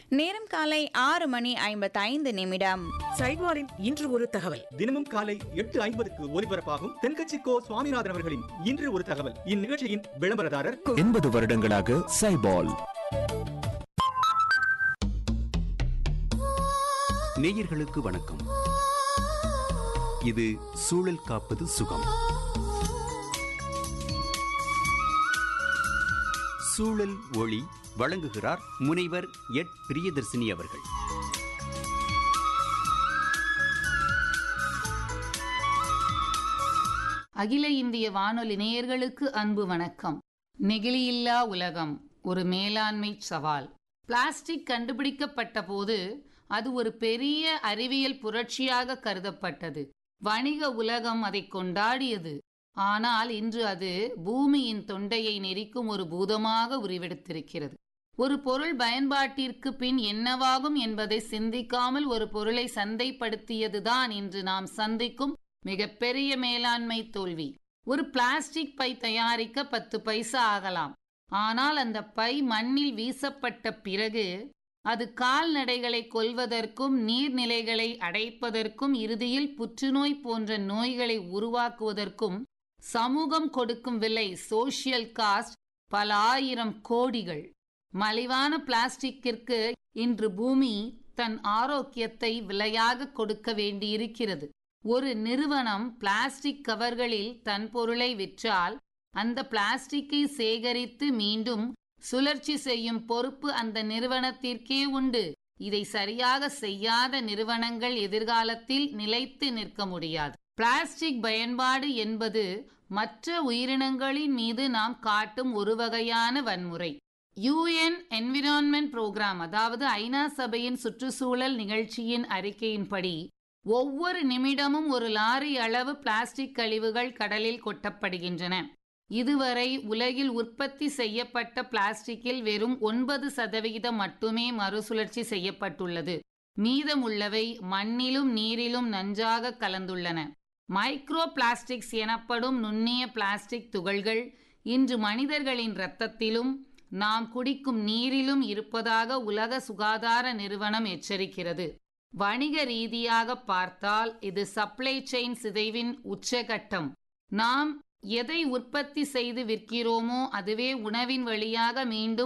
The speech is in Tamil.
நேரம் காலை ஆறு மணி ஐம்பத்தைந்து நிமிடம் சைவாரின் இன்று ஒரு தகவல் தினமும் காலை எட்டு ஐம்பதுக்கு ஒலிபரப்பாகும் தென்கட்சி கோ சுவாமிநாதன் அவர்களின் இன்று ஒரு தகவல் இந்நிகழ்ச்சியின் விளம்பரதாரர் எண்பது வருடங்களாக சைபால் நேயர்களுக்கு வணக்கம் இது சூழல் காப்பது சுகம் சூழல் ஒளி வழங்குகிறார் முனைவர் எட் பிரியதர்சினி அவர்கள் அகில இந்திய வானொலி நேயர்களுக்கு அன்பு வணக்கம் நெகிழியில்லா உலகம் ஒரு மேலாண்மை சவால் பிளாஸ்டிக் கண்டுபிடிக்கப்பட்ட போது அது ஒரு பெரிய அறிவியல் புரட்சியாக கருதப்பட்டது வணிக உலகம் அதை கொண்டாடியது ஆனால் இன்று அது பூமியின் தொண்டையை நெரிக்கும் ஒரு பூதமாக உருவெடுத்திருக்கிறது ஒரு பொருள் பயன்பாட்டிற்கு பின் என்னவாகும் என்பதை சிந்திக்காமல் ஒரு பொருளை சந்தைப்படுத்தியதுதான் இன்று நாம் சந்திக்கும் மிகப்பெரிய மேலாண்மை தோல்வி ஒரு பிளாஸ்டிக் பை தயாரிக்க பத்து பைசா ஆகலாம் ஆனால் அந்த பை மண்ணில் வீசப்பட்ட பிறகு அது கால்நடைகளை கொல்வதற்கும் நீர்நிலைகளை அடைப்பதற்கும் இறுதியில் புற்றுநோய் போன்ற நோய்களை உருவாக்குவதற்கும் சமூகம் கொடுக்கும் விலை சோஷியல் காஸ்ட் பல ஆயிரம் கோடிகள் மலிவான பிளாஸ்டிக்கிற்கு இன்று பூமி தன் ஆரோக்கியத்தை விலையாக கொடுக்க வேண்டியிருக்கிறது ஒரு நிறுவனம் பிளாஸ்டிக் கவர்களில் தன் பொருளை விற்றால் அந்த பிளாஸ்டிக்கை சேகரித்து மீண்டும் சுழற்சி செய்யும் பொறுப்பு அந்த நிறுவனத்திற்கே உண்டு இதை சரியாக செய்யாத நிறுவனங்கள் எதிர்காலத்தில் நிலைத்து நிற்க முடியாது பிளாஸ்டிக் பயன்பாடு என்பது மற்ற உயிரினங்களின் மீது நாம் காட்டும் ஒரு வகையான வன்முறை யுஎன் என்விரான்மெண்ட் புரோகிராம் அதாவது ஐநா சபையின் சுற்றுச்சூழல் நிகழ்ச்சியின் அறிக்கையின்படி ஒவ்வொரு நிமிடமும் ஒரு லாரி அளவு பிளாஸ்டிக் கழிவுகள் கடலில் கொட்டப்படுகின்றன இதுவரை உலகில் உற்பத்தி செய்யப்பட்ட பிளாஸ்டிக்கில் வெறும் ஒன்பது சதவிகிதம் மட்டுமே மறுசுழற்சி செய்யப்பட்டுள்ளது மீதமுள்ளவை மண்ணிலும் நீரிலும் நன்றாக கலந்துள்ளன மைக்ரோ பிளாஸ்டிக்ஸ் எனப்படும் நுண்ணிய பிளாஸ்டிக் துகள்கள் இன்று மனிதர்களின் இரத்தத்திலும் நாம் குடிக்கும் நீரிலும் இருப்பதாக உலக சுகாதார நிறுவனம் எச்சரிக்கிறது வணிக ரீதியாக பார்த்தால் இது சப்ளை செயின் சிதைவின் உச்சகட்டம் நாம் எதை உற்பத்தி செய்து விற்கிறோமோ அதுவே உணவின் வழியாக மீண்டும்